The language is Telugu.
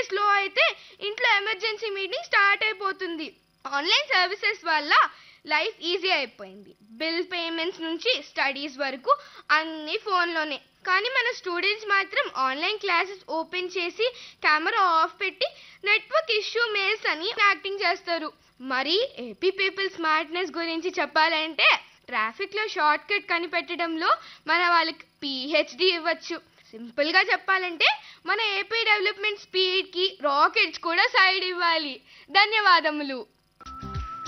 స్లో అయితే ఇంట్లో ఎమర్జెన్సీ మీటింగ్ స్టార్ట్ అయిపోతుంది ఆన్లైన్ సర్వీసెస్ వల్ల లైఫ్ ఈజీ అయిపోయింది బిల్ పేమెంట్స్ నుంచి స్టడీస్ వరకు అన్నీ ఫోన్లోనే కానీ మన స్టూడెంట్స్ మాత్రం ఆన్లైన్ క్లాసెస్ ఓపెన్ చేసి కెమెరా ఆఫ్ పెట్టి నెట్వర్క్ ఇష్యూ మెయిల్స్ అని యాక్టింగ్ చేస్తారు మరి ఏపీ పీపుల్ స్మార్ట్నెస్ గురించి చెప్పాలంటే ట్రాఫిక్లో షార్ట్ కట్ కనిపెట్టడంలో మన వాళ్ళకి పిహెచ్డి ఇవ్వచ్చు సింపుల్గా చెప్పాలంటే మన ఏపీ డెవలప్మెంట్ స్పీడ్కి రాకెట్స్ కూడా సైడ్ ఇవ్వాలి ధన్యవాదములు